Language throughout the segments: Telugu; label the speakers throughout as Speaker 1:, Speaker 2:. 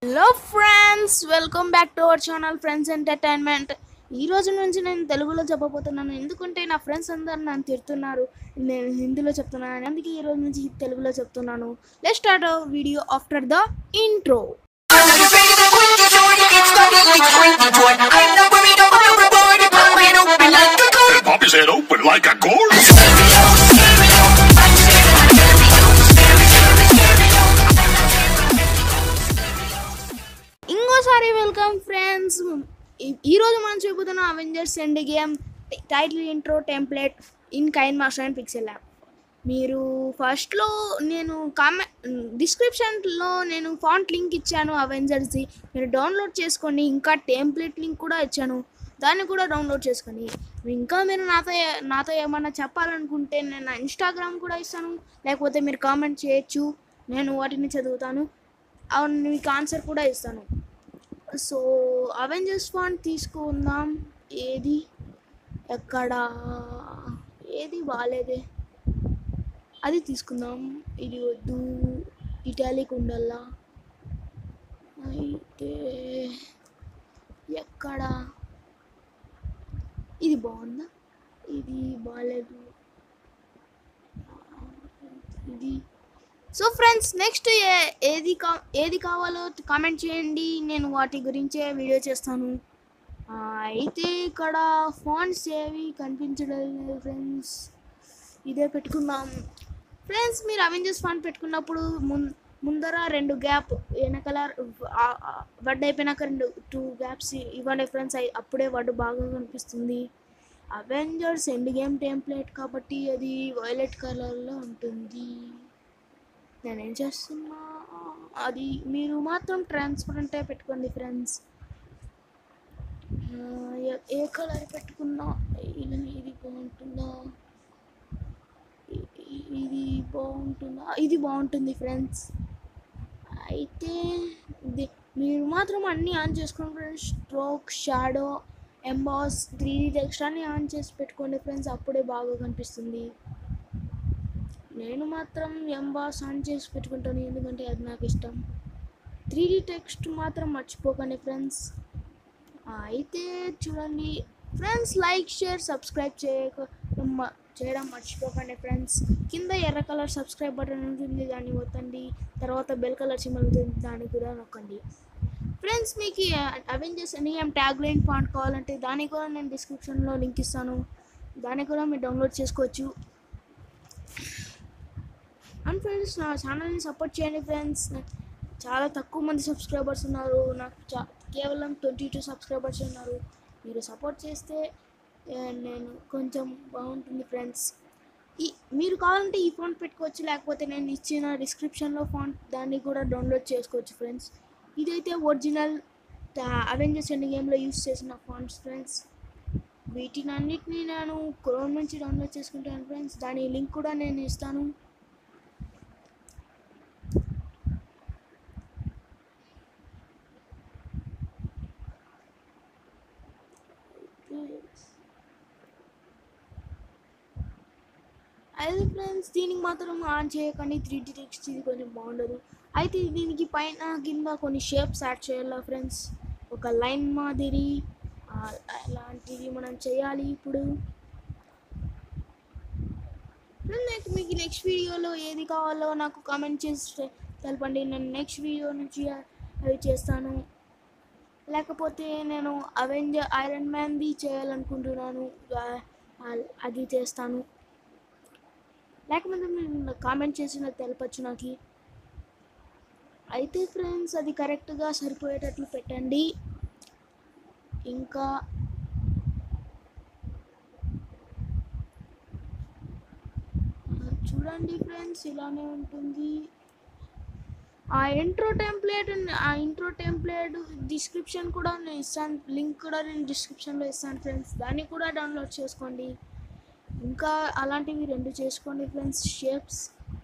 Speaker 1: Hello friends welcome back to our channel friends entertainment ఈ రోజు నుంచి నేను తెలుగులో చెప్పబోతున్నాను ఎందుకంటే నా ఫ్రెండ్స్ అందరు నన్ను తిడుతున్నారు నేను హిందీలో చెప్తున్నాను అందుకే ఈ రోజు నుంచి తెలుగులో చెప్తున్నాను let start video after the intro
Speaker 2: Pop his head open like a gourd.
Speaker 1: ఇంకోసారి వెల్కమ్ ఫ్రెండ్స్ ఈరోజు మనం చూపుతున్న Avengers end game title intro template in KineMaster and pixel app మీరు ఫస్ట్లో నేను కామె డిస్క్రిప్షన్లో నేను ఫాంట్ లింక్ ఇచ్చాను అవెంజర్స్ది మీరు డౌన్లోడ్ చేసుకోండి ఇంకా టెంప్లెట్ లింక్ కూడా ఇచ్చాను దాన్ని కూడా డౌన్లోడ్ చేసుకొని ఇంకా మీరు నాతో ఏ- నాతో ఏమన్నా చెప్పాలనుకుంటే నేను నా ఇన్స్టాగ్రామ్ కూడా ఇస్తాను లేకపోతే మీరు కామెంట్ చేయొచ్చు నేను వాటిని చదువుతాను అవును మీకు ఆన్సర్ కూడా ఇస్తాను సో అవెంజర్స్ ఫాంట్ తీసుకుందాం ఏది ఎక్కడ ఏది బాగాలేదే అది తీసుకుందాం ఇది వద్దు ఇటాలిక్ ఉండాలా అయితే ఎక్కడ ఇది బాగుందా ఇది బాగాలేదు ఇది సో ఫ్రెండ్స్ నెక్స్ట్ ఏది కా ఏది కావాలో కామెంట్ చేయండి నేను వాటి గురించే వీడియో చేస్తాను ఆ, అయితే ఇక్కడ ఫాంట్స్ ఏవి కనిపించడం లేదు ఫ్రెండ్స్ ఇదే పెట్టుకుందాం ఫ్రెండ్స్ మీరు అవెంజర్స్ ఫాంట్ పెట్టుకున్నప్పుడు ముం ముందర రెండు గ్యాప్ వెనకాల వర్డ్ అయిపోయినాక రెండు టూ గ్యాప్స్ ఇవ్వండి ఫ్రెండ్స్ అప్పుడే వర్డ్ బాగా కనిపిస్తుంది అవెంజర్స్ ఎండ్ గేమ్ టెంప్లెట్ కాబట్టి అది వైలెట్ కలర్లో ఉంటుంది నేనేం చేస్తున్నా అది మీరు మాత్రం ట్రాన్స్పరెంటే పెట్టుకోండి ఫ్రెండ్స్ ఏ కలర్ పెట్టుకున్నా ఇది ఇది బాగుంటుందా ఇ- ఇ- ఇది బాగుంటుందా ఇది బాగుంటుంది ఫ్రెండ్స్ అయితే ఇది మీరు మాత్రం అన్నీ ఆన్ చేసుకోండి friends stroke shadow emboss three D text అన్ని ఆన్ చేసి పెట్టుకోండి ఫ్రెండ్స్ అప్పుడే బాగా కనిపిస్తుంది నేను మాత్రం ఎంబాస్ ఆన్ చేసి పెట్టుకుంటాను ఎందుకంటే అది నాకు ఇష్టం త్రీ డీ టెక్స్ట్ మాత్రం మర్చిపోకండి ఫ్రెండ్స్ అయితే చూడండి ఫ్రెండ్స్ లైక్ షేర్ సబ్స్క్రైబ్ చేయక మ- చేయడం మర్చిపోకండి ఫ్రెండ్స్ కింద ఎర్ర కలర్ సబ్స్క్రైబ్ బటన్ ఉంటుంది దాన్ని ఒత్తండి తర్వాత బెల్ కలర్ సింబల్ ఉంటుంది దాన్ని కూడా నొక్కండి ఫ్రెండ్స్ మీకు అవెంజర్స్ అని ఏం ట్యాగ్ లైన్ ఫాంట్ కావాలంటే దాన్ని కూడా నేను డిస్క్రిప్షన్లో లింక్ ఇస్తాను దాన్ని కూడా మీరు డౌన్లోడ్ చేసుకోవచ్చు అండ్ ఫ్రెండ్స్ నా ఛానల్ని సపోర్ట్ చేయండి ఫ్రెండ్స్ చాలా తక్కువ మంది సబ్స్క్రైబర్స్ ఉన్నారు నాకు చా కేవలం ట్వంటీ టూ సబ్స్క్రైబర్స్ ఉన్నారు మీరు సపోర్ట్ చేస్తే ఏ, నేను కొంచెం బాగుంటుంది ఫ్రెండ్స్ ఈ మీరు కావాలంటే ఈ ఫాంట్ పెట్టుకోవచ్చు లేకపోతే నేను ఇచ్చిన డిస్క్రిప్షన్లో ఫాంట్ దాన్ని కూడా డౌన్లోడ్ చేసుకోవచ్చు ఫ్రెండ్స్ ఇదైతే ఒరిజినల్ అవెంజర్స్ ఎండ్ గేమ్లో యూస్ చేసిన ఫాంట్స్ ఫ్రెండ్స్ వీటిని అన్నిటినీ నేను క్రోమ్ నుంచి డౌన్లోడ్ చేసుకుంటాను ఫ్రెండ్స్ దాని లింక్ కూడా నేను ఇస్తాను అయితే ఫ్రెండ్స్ దీనికి మాత్రం ఆన్ చేయకండి త్రీ డి టెక్స్ట్ ఇది కొంచెం బాగుండదు అయితే దీనికి పైన కింద కొన్ని షేప్స్ యాడ్ చేయాలా ఫ్రెండ్స్ ఒక లైన్ మాదిరి ఆ, అలాంటివి మనం చేయాలి ఇప్పుడు ఫ్రెండ్ నాకు మీకు నెక్స్ట్ వీడియోలో ఏది కావాలో నాకు కామెంట్ చేసి తెలపండి నేను నెక్స్ట్ వీడియో నుంచి అవి చేస్తాను లేకపోతే నేను అవెంజర్ ఐరన్ మ్యాన్ది చేయాలనుకుంటున్నాను ఆ- ఆ- అది చేస్తాను లేకపోతే మీరు కామెంట్ చేసి నాకు తెలపచ్చు నాకు అయితే ఫ్రెండ్స్ అది కరెక్ట్గా సరిపోయేటట్లు పెట్టండి ఇంకా ఆ, చూడండి ఫ్రెండ్స్ ఇలానే ఉంటుంది ఆ ఇంట్రో టెంప్లెట్ ఆ ఇంట్రో టెంప్లెట్ డిస్క్రిప్షన్ కూడా నేను ఇస్తాను లింక్ కూడా నేను డిస్క్రిప్షన్లో ఇస్తాను ఫ్రెండ్స్ దాన్ని కూడా డౌన్లోడ్ చేసుకోండి ఇంకా అలాంటివి రెండు చేసుకోండి ఫ్రెండ్స్ షేప్స్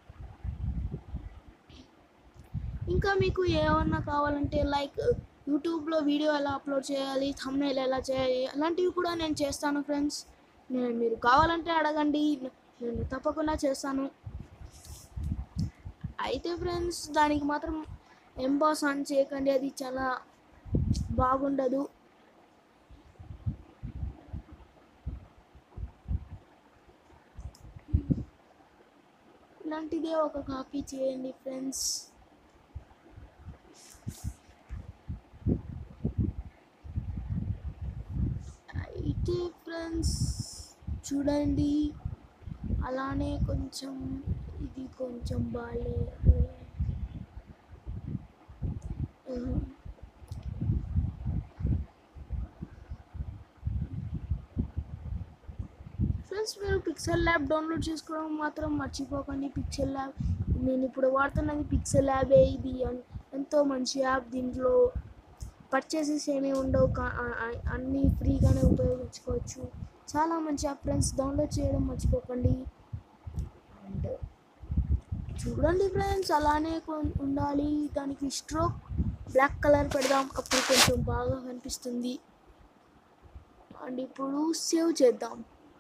Speaker 1: ఇంకా మీకు ఏమన్నా కావాలంటే లైక్ యూట్యూబ్లో వీడియో ఎలా అప్లోడ్ చేయాలి థంబ్నైల్ ఎలా చేయాలి అలాంటివి కూడా నేను చేస్తాను ఫ్రెండ్స్ నేను మీరు కావాలంటే అడగండి నేను తప్పకుండా చేస్తాను అయితే ఫ్రెండ్స్ దానికి మాత్రం ఎంబాస్ ఆన్ చేయకండి అది చాలా బాగుండదు ఇలాంటిదే ఒక కాపీ చేయండి ఫ్రెండ్స్ అయితే ఫ్రెండ్స్ చూడండి అలానే కొంచెం ఇది కొంచెం బాగాలేదు ఫ్రెండ్స్ మీరు పిక్సెల్ ల్యాబ్ డౌన్లోడ్ చేసుకోవడం మాత్రం మర్చిపోకండి పిక్సెల్ ల్యాబ్ నేను ఇప్పుడు వాడుతున్నది పిక్సెల్ ల్యాబే ఇది ఎన్- ఎంతో మంచి యాప్ దీంట్లో పర్చేసెస్ ఏమీ ఉండవు కా- ఆ- ఆ- అన్నీ ఫ్రీగానే ఉపయోగించుకోవచ్చు చాలా మంచి యాప్ ఫ్రెండ్స్ డౌన్లోడ్ చేయడం మర్చిపోకండి అండ్ చూడండి ఫ్రెండ్స్ అలానే కొన్- ఉండాలి దానికి స్ట్రోక్ బ్లాక్ కలర్ పెడదాం అప్పుడు కొంచెం బాగా కనిపిస్తుంది అండ్ ఇప్పుడు సేవ్ చేద్దాం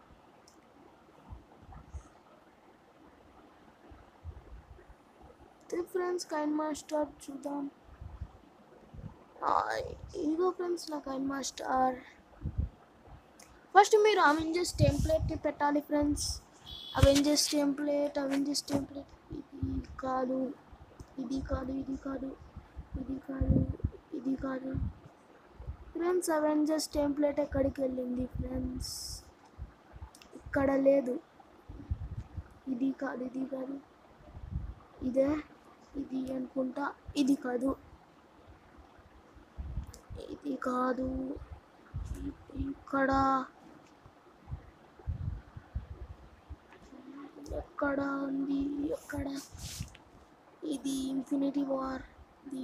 Speaker 1: ఫ్రెండ్స్ కైన్ మాస్టర్ చూద్దాం ఆ, ఇదిగో ఫ్రెండ్స్ నా కైన్ మాస్టర్ ఫస్ట్ మీరు అవెంజర్స్ టెంప్లెట్ పెట్టాలి friends Avengers template Avengers template ఇది కాదు ఇది కాదు ఇది కాదు ఇది కాదు ఇది కాదు ఫ్రెండ్స్ అవెంజర్స్ టెంప్లెట్ ఎక్కడికి వెళ్ళింది ఫ్రెండ్స్ ఇక్కడ లేదు ఇది కాదు ఇది కాదు ఇదే ఇది అనుకుంటా ఇది కాదు ఇది కాదు ఇ- ఇక్కడ ఎక్కడ ఉంది ఎక్కడ ఇది ఇన్ఫినిటీ వార్ ఇది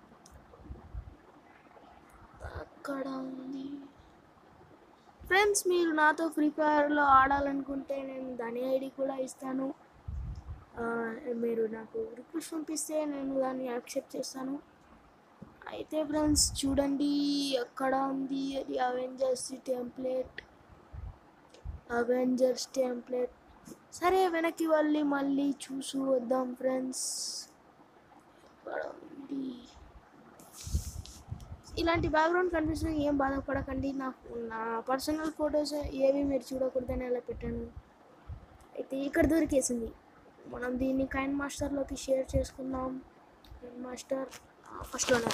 Speaker 1: అక్కడ ఉంది ఫ్రెండ్స్ మీరు నాతో ఫ్రీ ఫైర్లో ఆడాలనుకుంటే నేను దాని ఐడి కూడా ఇస్తాను ఆ, మీరు నాకు రిక్వెస్ట్ పంపిస్తే నేను దాన్ని యాక్సెప్ట్ చేస్తాను అయితే ఫ్రెండ్స్ చూడండి ఎక్కడ ఉంది అది అవెంజర్స్ టెంప్లెట్ అవెంజర్స్ టెంప్లెట్ సరే వెనక్కి వెళ్ళి మళ్ళీ చూసి వద్దాం ఫ్రెండ్స్ ఎక్కడ ఉంది ఇలాంటి బ్యాక్గ్రౌండ్ కనిపిస్తున్నా ఏం బాధపడకండి నా నా పర్సనల్ ఫొటోస్ ఏవి మీరు చూడకూడదని అలా పెట్టాను అయితే ఇక్కడ దొరికేసింది మనం దీన్ని కైన్ మాస్టర్లోకి షేర్ చేసుకుందాం కైన్ మాస్టర్ ఫస్ట్లోనే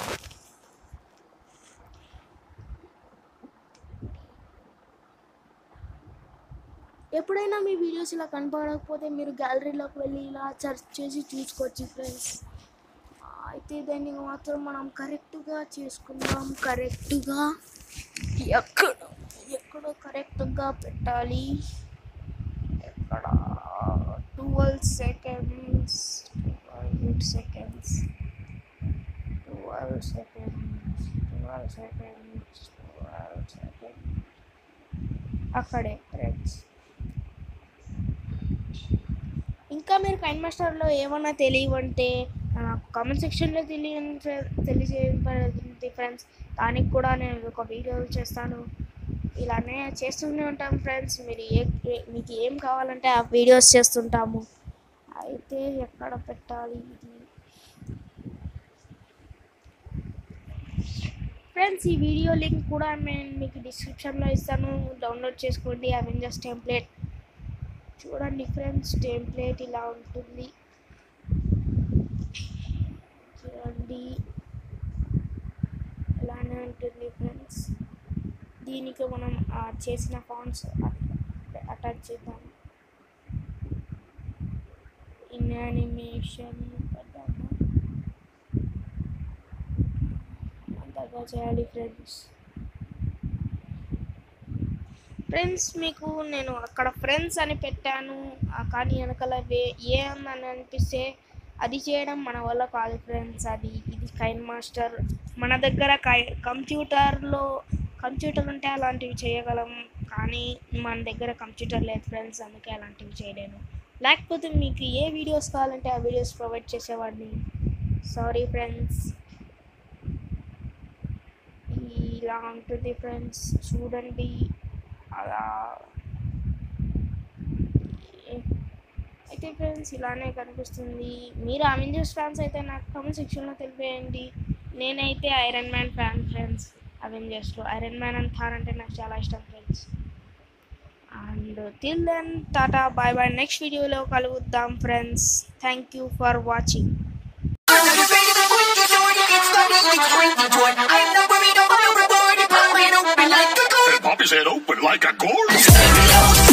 Speaker 1: ఎప్పుడైనా మీ వీడియోస్ ఇలా కనపడకపోతే మీరు గ్యాలరీలోకి వెళ్ళి ఇలా సెర్చ్ చేసి చూసుకోవచ్చు ఫ్రెండ్స్ అయితే దాన్ని మాత్రం మనం కరెక్ట్గా చేసుకుందాం కరెక్ట్గా ఎక్కడ ఎక్కడ కరెక్ట్గా పెట్టాలి ఎక్కడ twelve seconds twelve seconds twelve seconds twelve seconds twelve seconds అక్కడే ఫ్రెండ్స్ ఇంకా మీరు కైన్ మాస్టర్లో ఏమన్నా తెలియవంటే నాకు కామెంట్ సెక్షన్లో తెలియ తెలియజేయబడింది ఫ్రెండ్స్ దానికి కూడా నేను ఒక వీడియో చేస్తాను ఇలానే చేస్తూనే ఉంటాం ఫ్రెండ్స్ మీరు ఏ ఏ- మీకు ఏం కావాలంటే ఆ వీడియోస్ చేస్తుంటాము అయితే ఎక్కడ పెట్టాలి ఇది ఫ్రెండ్స్ ఈ వీడియో లింక్ కూడా నేను మీకు డిస్క్రిప్షన్లో ఇస్తాను డౌన్లోడ్ చేసుకోండి అవెంజర్స్ టెంప్లెట్ చూడండి ఫ్రెండ్స్ టెంప్లెట్ ఇలా ఉంటుంది చూడండి ఇలానే ఉంటుంది ఫ్రెండ్స్ దీనికి మనం ఆ చేసిన ఫాంట్స్ అటాచ్ చేద్దాం ఇన్ యానిమేషన్ పెడదాము అంతగా చేయాలి ఫ్రెండ్స్ ఫ్రెండ్స్ మీకు నేను అక్కడ ఫ్రెండ్స్ అని పెట్టాను ఆ కానీ వెనకాల వే ఏ అని అనిపిస్తే అది చేయడం మన వల్ల కాదు ఫ్రెండ్స్ అది ఇది కైన్ మాస్టర్ మన దగ్గర కై కంప్యూటర్లో కంప్యూటర్ ఉంటే అలాంటివి చేయగలం కానీ మన దగ్గర కంప్యూటర్ లేదు ఫ్రెండ్స్ అందుకే అలాంటివి చేయలేను లేకపోతే మీకు ఏ వీడియోస్ కావాలంటే ఆ వీడియోస్ ప్రొవైడ్ చేసేవాడిని సారీ ఫ్రెండ్స్ ఇలా ఉంటుంది ఫ్రెండ్స్ చూడండి అలా అయితే ఫ్రెండ్స్ ఇలానే కనిపిస్తుంది మీరు అవెంజర్స్ ఫ్యాన్స్ అయితే నాకు కామెంట్ సెక్షన్లో తెలిపేయండి నేనైతే ఐరన్ మ్యాన్ ఫ్యాన్ ఫ్రెండ్స్ అవెంజర్స్లో ఐరన్ మ్యాన్ అండ్ థార్ అంటే నాకు చాలా ఇష్టం friends and till then tata bye bye next వీడియోలో కలుగుద్దాం friends thank you for watching
Speaker 3: Are you ready to put your sword? It's starting like a crazy toy. I'm not worried about the reward. It popping open like a gold.
Speaker 2: And pop his head open like a gourd.
Speaker 3: Stereo